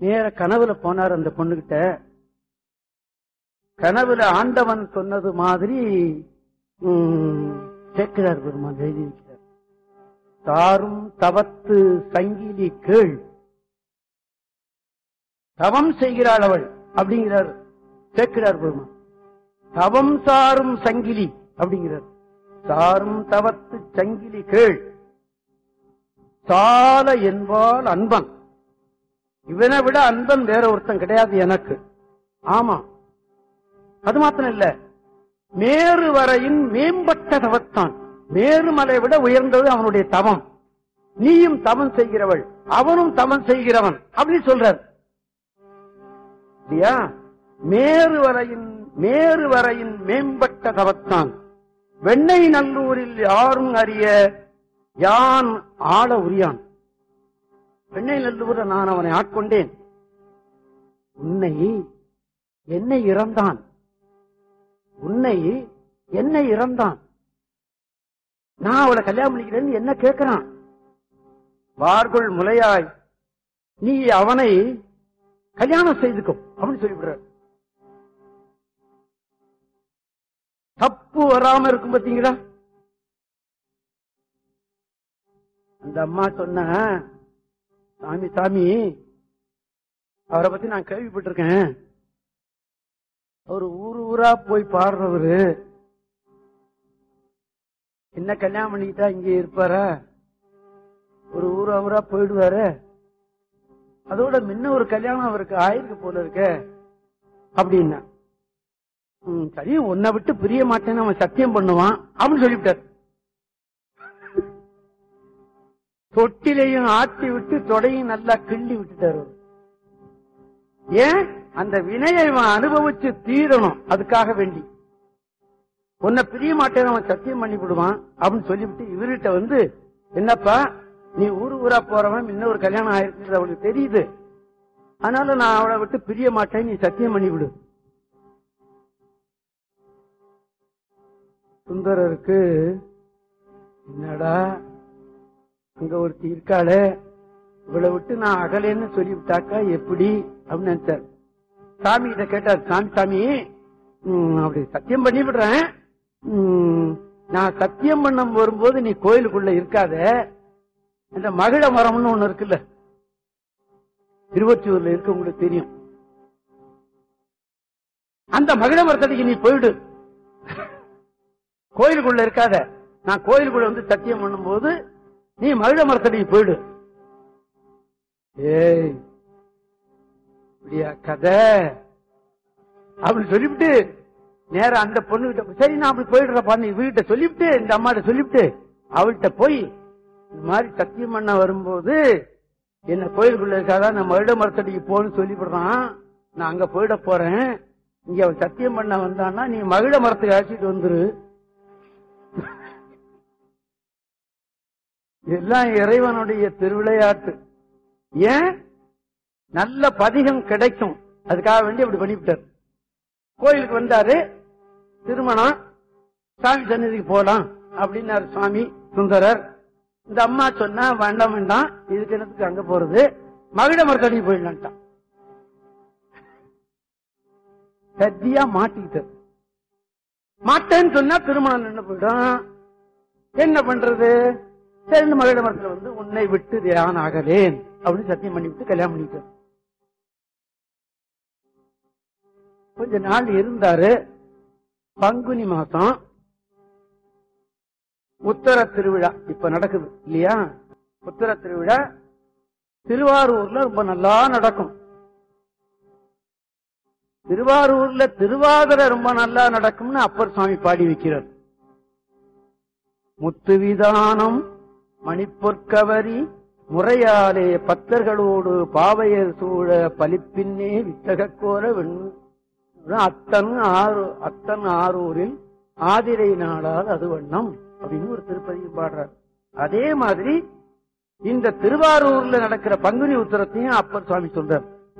நேர கனவுல போனார் அந்த பொண்ணுகிட்ட கனவுல ஆண்டவன் சொன்னது மாதிரி ம், கேட்கிறார் பெருமான் எழுதி வைக்கிறார் தாரும் தவத்து சங்கிலி கீழ் தவம் செய்கிறாள் அவள் அப்படிங்கிறார் கேட்கிறார் பெருமான் தவம் சாரும் சங்கிலி அப்படிங்கிறார் சாரும் தவத்து சங்கிலி கீழ் சால என்பால் அன்பன் இவனை விட அன்பன் வேற ஒருத்தன் கிடையாது எனக்கு ஆமா அது மாத்திரம் இல்ல மேரு வரையின் மேம்பட்ட தவத்தான் மேருமலை விட உயர்ந்தது அவனுடைய தவம் நீயும் தவம் செய்கிறவள் அவனும் தவம் செய்கிறவன் அப்படி சொல்றார் இல்லையா மேரு வரையின் மேரு வரையின் மேம்பட்ட தவத்தான் வெண்ணெய் நல்லூரில் யாரும் அறிய யான் ஆள உரியான் வெண்ணெய் நல்லூர நான் அவனை ஆட்கொண்டேன் உன்னை என்னை இறந்தான் உன்னை என்னை இறந்தான் நான் அவளை கல்யாணம் பண்ணிக்கிறேன்னு என்ன கேட்கிறான் வார்கொள் முலையாய் நீ அவனை கல்யாணம் செய்துக்கோ அப்படின்னு சொல்லிவிடுறார் தப்பு வராம இருக்கும் பாத்தீங்களா அந்த அம்மா சொன்ன சாமி சாமி அவரை பத்தி நான் கேள்விப்பட்டிருக்கேன் அவர் ஊரு ஊரா போய் பாடுறவரு என்ன கல்யாணம் பண்ணிக்கிட்டா இங்க இருப்பாரா ஒரு ஊரா ஊரா போயிடுவாரு அதோட முன்ன ஒரு கல்யாணம் அவருக்கு ஆயிருக்கு போல இருக்க அப்படின்னா ம், சரி உன்னை விட்டு பிரிய மாட்டேன்னு அவன் சத்தியம் பண்ணுவான் அப்படின்னு சொல்லிவிட்டார் தொட்டிலையும் ஆட்டி விட்டு தொடையும் நல்லா கிள்ளி விட்டுட்டாரு அவரு. ஏன் அந்த வினையை இவன் அனுபவிச்சு தீரணும் அதுக்காக வேண்டி உன்னை பிரிய மாட்டேன்னு அவன் சத்தியம் பண்ணி விடுவான் அப்படின்னு சொல்லிவிட்டு இவர்கிட்ட வந்து என்னப்பா நீ ஊரு ஊரா போறவன் இன்னொரு கல்யாணம் ஆயிருக்குறது அவளுக்கு தெரியுது அதனால நான் அவளை விட்டு பிரிய மாட்டேன் நீ சத்தியம் பண்ணி விடு சுந்தரருக்கு என்னடா அங்க ஒருத்தி இருக்காளே இவளை விட்டு நான் அகலேன்னு சொல்லிவிட்டாக்கா எப்படி அப்படின்னு நினைச்சார் சாமி கிட்ட கேட்டார் சாமி சாமி ம், அப்படி சத்தியம் பண்ணி விடுறேன் ம், நான் சத்தியம் பண்ண வரும்போது நீ கோயிலுக்குள்ள இருக்காத இந்த மகிழ மரம்னு ஒண்ணு இருக்குல்ல திருவொற்றியூர்ல இருக்கு உங்களுக்கு தெரியும் அந்த மகிழ மரத்தடிக்கு நீ போயிடு கோயிலுக்குள்ள இருக்காத நான் கோயிலுக்குள்ள வந்து சத்தியம் பண்ணும்போது நீ மகிழ மரத்தடிக்கு போயிடு ஏய் இப்படியா கதை அப்படின்னு சொல்லிவிட்டு நேரா அந்த பொண்ணுகிட்ட சரி நான் அப்படி போயிடுறப்பா நீ வீட்டை சொல்லிவிட்டு இந்த அம்மாட்ட சொல்லிவிட்டு அவள்கிட்ட போய் இந்த மாதிரி சத்தியம் பண்ண வரும்போது என்ன கோயிலுக்குள்ள இருக்காதா நான் மருட மரத்தடிக்கு போன்னு சொல்லிவிடுறான் நான் அங்க போயிட போறேன் இங்க அவன் சத்தியம் பண்ண வந்தான்னா நீ மகிழ மரத்துக்கு அழைச்சிட்டு வந்துரு எல்லாம் இறைவனுடைய திருவிளையாட்டு ஏன் நல்ல பதிகம் கிடைக்கும் அதுக்காக வேண்டி அப்படி பண்ணிவிட்டார் கோயிலுக்கு வந்தாரு திருமணம் சாமி சன்னதிக்கு போலாம் அப்படின்னாரு சுவாமி சுந்தரர் இந்த அம்மா சொன்னா வேண்டாம் வேண்டாம் இதுக்கு என்னத்துக்கு அங்க போறது மகிழ மரத்தடிக்கு போயிடலான்ட்டான் சத்தியா மாட்டிக்கிட்டார் மாட்டேன்னு சொன்னா திருமணம் நின்று போயிடும் என்ன பண்றது சரி மகிழ மரத்துல வந்து உன்னை விட்டு தியான் ஆகலேன் அப்படின்னு சத்தியம் பண்ணி விட்டு கல்யாணம் பண்ணிட்டார் கொஞ்ச நாள் இருந்தாரு பங்குனி மாசம் உத்தர திருவிழா இப்ப நடக்குது இல்லையா உத்தர திருவிழா திருவாரூர்ல ரொம்ப நல்லா நடக்கும் திருவாரூர்ல திருவாதிரை ரொம்ப நல்லா நடக்கும்னு அப்பர் சுவாமி பாடி வைக்கிறார் முத்துவிதானம் மணிப்பொற்கவரி முறையாலே பத்தர்களோடு பாவையர் சூழ பலிப்பின்னே வித்தகக் கோர வெண் அத்தன் ஆறு அத்தன் ஆரூரில் ஆதிரை நாடால் அது வண்ணம் அப்படின்னு ஒரு திருப்பதியும் பாடுறார் அதே மாதிரி இந்த திருவாரூர்ல நடக்கிற பங்குனி உத்தரத்தையும் அப்பர் சுவாமி சொல்றார்